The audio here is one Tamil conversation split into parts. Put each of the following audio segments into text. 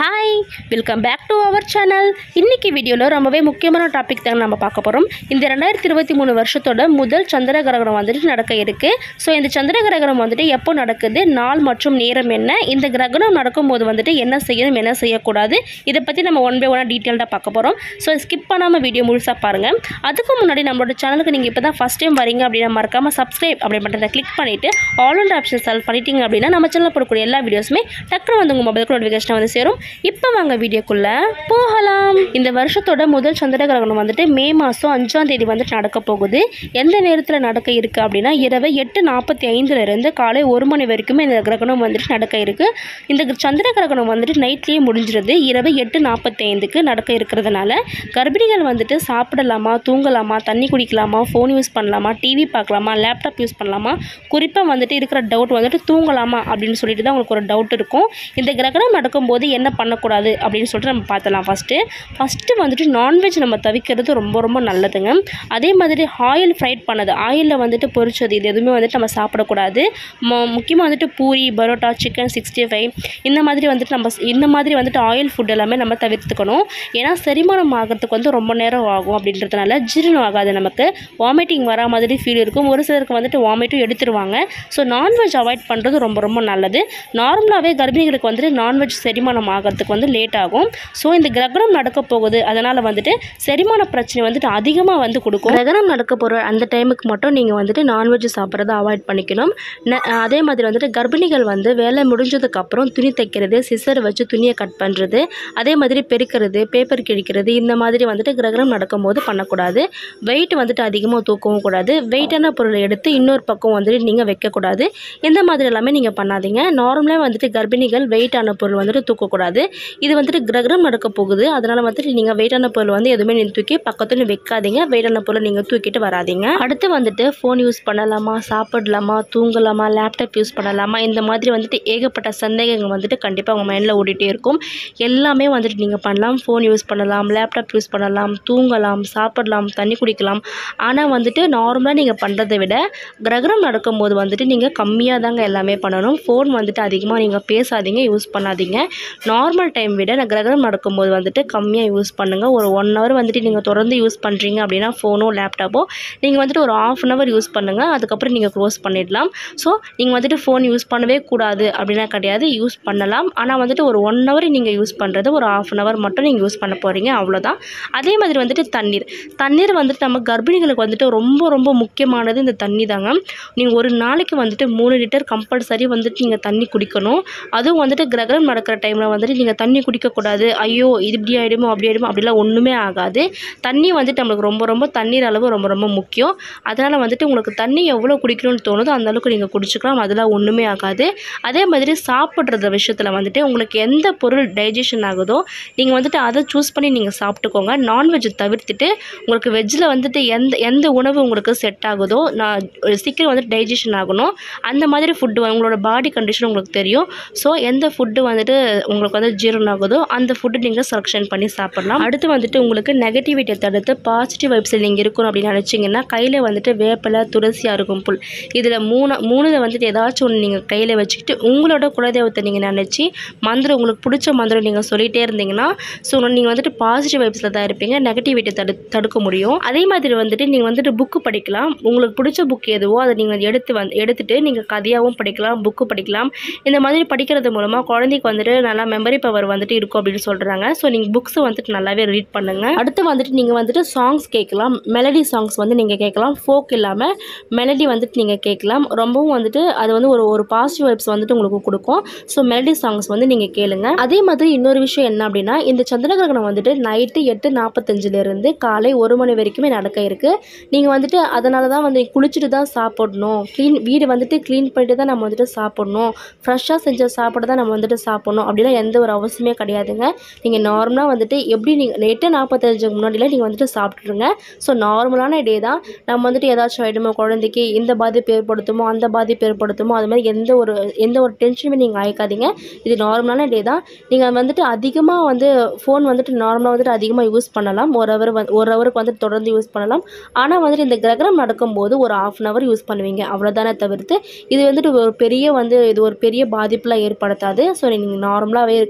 hi welcome back to our channel இன்னைக்கு வீடியோவில் ரொம்பவே முக்கியமான டாபிக் தாங்க நம்ம பார்க்க போகிறோம் இந்த ரெண்டாயிரத்தி இருபத்தி மூணு வருஷத்தோட முதல் சந்திர கிரகணம் வந்துட்டு நடக்க இருக்கு ஸோ இந்த சந்திர கிரகணம் வந்துட்டு எப்போ நடக்குது நாள் மற்றும் நேரம் என்ன இந்த கிரகணம் நடக்கும்போது வந்துட்டு என்ன செய்யணும் என்ன செய்யக்கூடாது இதை பற்றி நம்ம ஒன் பை ஒன்னாக டீட்டெயில்டாக பார்க்க போகிறோம் ஸோ ஸ்கிப் பண்ணாமல் வீடியோ முழுசாக பாருங்கள் அதுக்கு முன்னாடி நம்மளோட சேனலுக்கு நீங்கள் இப்போ தான் ஃபஸ்ட் டைம் வரீங்க அப்படின்னா மறக்காமல் சப்ஸ்கிரைப் அப்படி பட்டனை கிளிக் பண்ணிவிட்டு ஆல் அண்ட் ஆப்ஷன் செலக்ட் பண்ணிட்டீங்க அப்படின்னா நம்ம சேனலில் போடக்கூடிய எல்லா வீடியோஸுமே டக்குனு வந்து உங்கள் மொபைலுக்கு நோட்டிஃபிகேஷன் வந்து சேரும் இப்போ வாங்க வீடியோக்குள்ள போகலாம் இந்த வருஷத்தோட முதல் சந்திர கிரகணம் வந்துட்டு மே மாதம் அஞ்சாம் தேதி வந்துட்டு நடக்க போகுது எந்த நேரத்தில் நடக்க இருக்கு அப்படின்னா இரவு எட்டு நாற்பத்தி ஐந்துலேருந்து காலை ஒரு மணி வரைக்குமே இந்த கிரகணம் வந்துட்டு நடக்க இருக்கு இந்த கிர- சந்திர கிரகணம் வந்துட்டு நைட்லேயே முடிஞ்சிருது இரவு எட்டு நாற்பத்தி ஐந்துக்கு நடக்க இருக்கிறதுனால கர்ப்பிணிகள் வந்துட்டு சாப்பிடலாமா தூங்கலாமா தண்ணி குடிக்கலாமா ஃபோன் யூஸ் பண்ணலாமா டிவி பார்க்கலாமா லேப்டாப் யூஸ் பண்ணலாமா குறிப்பாக வந்துட்டு இருக்கிற டவுட் வந்துட்டு தூங்கலாமா அப்படின்னு சொல்லிட்டு தான் உங்களுக்கு ஒரு டவுட் இருக்கும் இந்த கிரகணம் நடக்கும்போது என்ன பண்ணக்கூடாது அப்படின்னு சொல்லிட்டு நம்ம பார்த்தலாம் ஃபஸ்ட்டு ஃபஸ்ட்டு வந்துட்டு நான்வெஜ் நம்ம தவிர்க்கிறது ரொம்ப ரொம்ப நல்லதுங்க அதே மாதிரி ஆயில் ஃப்ரைட் பண்ணது ஆயிலில் வந்துட்டு பொரிச்சது இது எதுவுமே வந்துட்டு நம்ம சாப்பிடக்கூடாது முக்கியமாக வந்துட்டு puri parotta chicken sixty five இந்த மாதிரி வந்துட்டு நம்ம ஸ்- இந்த மாதிரி வந்துட்டு ஆயில் ஃபுட் எல்லாமே நம்ம தவிர்த்துக்கணும் ஏன்னா செரிமானம் ஆகிறதுக்கு வந்து ரொம்ப நேரம் ஆகும் அப்படின்றதுனால ஜீரணம் ஆகாது நமக்கு வாமிட்டிங் வரா மாதிரி ஃபீல் இருக்கும் ஒரு சிலருக்கு வந்துட்டு வாமிட்டும் எடுத்துருவாங்க ஸோ நான்வெஜ் அவாய்ட் பண்ணுறது ரொம்ப ரொம்ப நல்லது நார்மலாகவே கர்ப்பிணிகளுக்கு வந்துட்டு நான்வெஜ் செரிமானம் ஆகிறதுக்கு வந்து லேட் ஆகும் ஸோ இந்த கிரகணம் நடக்க போகுது அதனால் வந்துட்டு செரிமான பிரச்சனை வந்துட்டு அதிகமாக வந்து கொடுக்கும் கிரகணம் நடக்க போகிற அந்த டைமுக்கு மட்டும் நீங்கள் வந்துட்டு நான்வெஜ் சாப்பிட்றத அவாய்ட் பண்ணிக்கணும் ந- அதே மாதிரி வந்துட்டு கர்ப்பிணிகள் வந்து வேலை முடிஞ்சதுக்கப்புறம் துணி தைக்கிறது சிசர் வச்சு துணியை கட் பண்ணுறது அதே மாதிரி பெருக்கிறது பேப்பர் கிழிக்கிறது இந்த மாதிரி வந்துட்டு கிரகணம் நடக்கும்போது பண்ணக்கூடாது வெயிட் வந்துட்டு அதிகமாக தூக்கவும் கூடாது வெயிட்டான பொருளை எடுத்து இன்னொரு பக்கம் வந்துட்டு நீங்கள் வைக்கக்கூடாது இந்த மாதிரி எல்லாமே நீங்கள் பண்ணாதீங்க நார்மலாக வந்துட்டு கர்ப்பிணிகள் வெயிட்டான பொருள் வந்துட்டு தூக்கக்கூடாது இது வந்துட்டு கிரகணம் நடக்க போகுது அதனால் வந்துட்டு நீங்கள் வெயிட்டான பொருள் வந்து எதுவுமே நீங்கள் தூக்கி பக்கத்துல வைக்காதீங்க வெயிட்டான பொருள் நீங்கள் தூக்கிட்டு வராதீங்க அடுத்து வந்துட்டு ஃபோன் யூஸ் பண்ணலாமா சாப்பிடலாமா தூங்கலாமா லேப்டாப் யூஸ் பண்ணலாமா இந்த மாதிரி வந்துட்டு ஏகப்பட்ட சந்தேகங்கள் வந்துட்டு கண்டிப்பாக உங்கள் மைண்டில் ஓடிட்டே இருக்கும் எல்லாமே வந்துட்டு நீங்கள் பண்ணலாம் ஃபோன் யூஸ் பண்ணலாம் லேப்டாப் யூஸ் பண்ணலாம் தூங்கலாம் சாப்பிடலாம் தண்ணி குடிக்கலாம் ஆனால் வந்துட்டு நார்மலாக நீங்கள் பண்ணுறதை விட கிரகணம் நடக்கும்போது வந்துட்டு நீங்கள் கம்மியாக தாங்க எல்லாமே பண்ணணும் ஃபோன் வந்துட்டு அதிகமாக நீங்கள் பேசாதீங்க யூஸ் பண்ணாதீங்க நார்மல் டைம் விட நான் கிரகணம் நடக்கும்போது வந்துட்டு கம்மியாக யூஸ் பண்ணுங்கள் ஒரு ஒன் ஹவர் வந்துட்டு நீங்கள் தொடர்ந்து யூஸ் பண்ணுறீங்க அப்படின்னா ஃபோனோ லேப்டாப்போ நீங்கள் வந்துட்டு ஒரு ஆஃப் அன் ஹவர் யூஸ் பண்ணுங்கள் அதுக்கப்புறம் நீங்கள் க்ளோஸ் பண்ணிடலாம் ஸோ நீங்கள் வந்துட்டு ஃபோன் யூஸ் பண்ணவே கூடாது அப்படின்னா கிடையாது யூஸ் பண்ணலாம் ஆனால் வந்துட்டு ஒரு ஒன் ஹவர் நீங்கள் யூஸ் பண்ணுறது ஒரு ஆஃப் அன் ஹவர் மட்டும் நீங்கள் யூஸ் பண்ண போகிறீங்க அவ்வளோதான் அதே மாதிரி வந்துட்டு தண்ணீர் தண்ணீர் வந்துட்டு நம்ம கர்ப்பிணிகளுக்கு வந்துட்டு ரொம்ப ரொம்ப முக்கியமானது இந்த தண்ணி தாங்க நீங்கள் ஒரு நாளைக்கு வந்துட்டு மூணு லிட்டர் கம்பல்சரி வந்துட்டு நீங்கள் தண்ணி குடிக்கணும் அதுவும் வந்துட்டு கிரகணம் நடக்கிற டைமில் வந்துட்டு நீங்கள் தண்ணி குடிக்கக்கூடாது ஐயோ இது இப்படி ஆகிடுமோ அப்படி ஆகிடுமோ அப்படிலாம் ஒன்றுமே ஆகாது தண்ணி வந்துட்டு நம்மளுக்கு ரொம்ப ரொம்ப தண்ணீர் அளவு ரொம்ப ரொம்ப முக்கியம் அதனால் வந்துட்டு உங்களுக்கு தண்ணி எவ்வளோ குடிக்கணும்னு தோணுதோ அந்த அளவுக்கு நீங்கள் குடிச்சுக்கலாம் அதெல்லாம் ஒன்றுமே ஆகாது அதே மாதிரி சாப்பிட்றது விஷயத்தில் வந்துட்டு உங்களுக்கு எந்த பொருள் டைஜஷன் ஆகுதோ நீங்கள் வந்துட்டு அதை சூஸ் பண்ணி நீங்கள் சாப்பிட்டுக்கோங்க நான்வெஜ் தவிர்த்துட்டு உங்களுக்கு வெஜ்ஜில் வந்துட்டு எந்த எந்த உணவு உங்களுக்கு செட் ஆகுதோ நான் சீக்கிரம் வந்துட்டு டைஜஷன் ஆகணும் அந்த மாதிரி ஃபுட்டு உங்களோட பாடி கண்டிஷன் உங்களுக்கு தெரியும் ஸோ எந்த ஃபுட்டு வந்துட்டு உங்களுக்கு வந்து ஜீரணம் ஆகுதோ அந்த ஃபுட்டு நீங்கள் செலெக்ஷன் பண்ணி சாப்பிடலாம் அடுத்து வந்துட்டு உங்களுக்கு நெகட்டிவிட்டியை தடுத்து பாசிட்டிவ் வைப்ஸில் நீங்கள் இருக்கணும் அப்படின்னு நினச்சிங்கன்னா கையில் வந்துட்டு வேப்பிலை துளசி அருகம்புல் இதில் மூணு மூணுல வந்துட்டு ஏதாச்சும் ஒன்று நீங்கள் கையில் வச்சுக்கிட்டு உங்களோட குலதெய்வத்தை நீங்கள் நினச்சி மந்திரம் உங்களுக்கு பிடிச்ச மந்திரம் நீங்கள் சொல்லிகிட்டே இருந்தீங்கன்னா ஸோ நீங்கள் வந்துட்டு பாசிட்டிவ் வைப்ஸில் தான் இருப்பீங்க நெகட்டிவிட்டி தடு தடுக்க முடியும் அதே மாதிரி வந்துட்டு நீங்கள் வந்துட்டு புக்கு படிக்கலாம் உங்களுக்கு பிடிச்ச புக் எதுவோ அதை நீங்கள் எடுத்து வந்து எடுத்துட்டு நீங்கள் கதையாகவும் படிக்கலாம் புக்கு படிக்கலாம் இந்த மாதிரி படிக்கிறது மூலமாக குழந்தைக்கு வந்துட்டு நல்லா மெமரி பவர் வந்துட்டு இருக்கும் அப்படின்னு சொல்கிறாங்க ஸோ நீங்கள் புக்ஸை வந்துட்டு நல்லாவே ரீட் பண்ணுங்கள் அடுத்து வந்துட்டு நீங்கள் வந்துட்டு சாங்ஸ் கேட்கலாம் மெலடி சாங்ஸ் வந்து நீங்கள் கேட்கலாம் ஃபோக் இல்லாமல் மெலடி வந்துட்டு நீங்கள் கேட்கலாம் ரொம்பவும் வந்துட்டு அது வந்து ஒரு ஒரு பாசிட்டிவ் வைப்ஸ் வந்துட்டு உங்களுக்கு கொடுக்கும் ஸோ மெலடி சாங்ஸ் வந்து நீங்கள் கேளுங்க அதே மாதிரி இன்னொரு விஷயம் என்ன அப்படின்னா இந்த சந்திர கிரகணம் வந்துட்டு நைட்டு எட்டு நாற்பத்தஞ்சிலேருந்து காலை ஒரு மணி வரைக்குமே நடக்க இருக்குது நீங்கள் வந்துட்டு அதனால தான் வந்து குளிச்சுட்டு தான் சாப்பிடணும் க்ளீன் வீடு வந்துட்டு க்ளீன் பண்ணிட்டு தான் நம்ம வந்துட்டு சாப்பிடணும் ஃப்ரெஷ்ஷாக செஞ்ச சாப்பாடு தான் நம்ம வந்துட்டு சாப்பிடணும் அப்படிலாம் எந்த ஒரு அவசியமே கிடையாதுங்க நீங்கள் நார்மலாக வந்துட்டு எப்படி நீங்கள் எட்டு நாற்பத்தஞ்சுக்கு முன்னாடியில் நீங்கள் வந்துட்டு சாப்பிட்ருங்க ஸோ நார்மலான டே தான் நம்ம வந்துட்டு ஏதாச்சும் ஆகிடுமோ குழந்தைக்கு இந்த பாதிப்பு ஏற்படுத்துமோ அந்த பாதிப்பு ஏற்படுத்துமோ அது மாதிரி எந்த ஒரு எந்த ஒரு டென்ஷனுமே நீங்கள் ஆயிக்காதீங்க இது நார்மலான டே தான் நீங்கள் வந்துட்டு அதிகமாக வந்து ஃபோன் வந்துட்டு நார்மலாக வந்துட்டு அதிகமாக யூஸ் பண்ணலாம் ஒரு ஹவர் வந்து ஒரு ஹவருக்கு வந்துட்டு தொடர்ந்து யூஸ் பண்ணலாம் ஆனால் வந்துட்டு இந்த கிரகணம் நடக்கும்போது ஒரு ஆஃப் அன் ஹவர் யூஸ் பண்ணுவீங்க அவ்வளோதானே தவிர்த்து இது வந்துட்டு ஒரு பெரிய வந்து இது ஒரு பெரிய பாதிப்புலாம் ஏற்படுத்தாது ஸோ நீங்கள் நார்மலாகவே இருக்க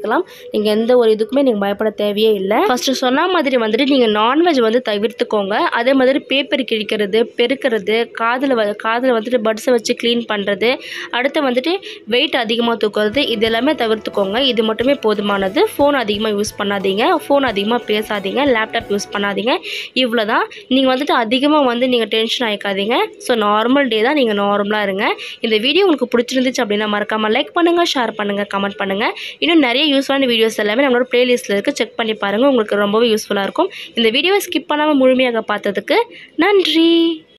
இருக்கலாம் நீங்கள் எந்த ஒரு இதுக்குமே நீங்கள் பயப்பட தேவையே இல்லை ஃபஸ்ட்டு சொன்ன மாதிரி வந்துட்டு நீங்கள் நான்வெஜ் வந்து தவிர்த்துக்கோங்க அதே மாதிரி பேப்பர் கிழிக்கிறது பெருக்கிறது காதில் வ காதில் வந்துட்டு பட்ஸை வச்சு க்ளீன் பண்ணுறது அடுத்து வந்துட்டு வெயிட் அதிகமாக தூக்குறது இது எல்லாமே தவிர்த்துக்கோங்க இது மட்டுமே போதுமானது ஃபோன் அதிகமாக யூஸ் பண்ணாதீங்க ஃபோன் அதிகமாக பேசாதீங்க லேப்டாப் யூஸ் பண்ணாதீங்க இவ்வளோ தான் நீங்கள் வந்துட்டு அதிகமாக வந்து நீங்கள் டென்ஷன் ஆகிக்காதீங்க ஸோ நார்மல் டே தான் நீங்கள் நார்மலாக இருங்க இந்த வீடியோ உங்களுக்கு பிடிச்சிருந்துச்சு அப்படின்னா மறக்காமல் லைக் பண்ணுங்கள் ஷேர் பண்ணுங்கள் கமெண்ட் பண்ணுங்கள் இன்னும் நிறைய யூஸ்ஃபுல்லான வீடியோஸ் எல்லாமே நம்மளோட ப்ளேலிஸ்ட்டில் இருக்குது செக் பண்ணி பாருங்கள் உங்களுக்கு ரொம்பவே யூஸ்ஃபுல்லாக இருக்கும் இந்த வீடியோவை ஸ்கிப் பண்ணாமல் முழுமையாக பார்த்ததுக்கு நன்றி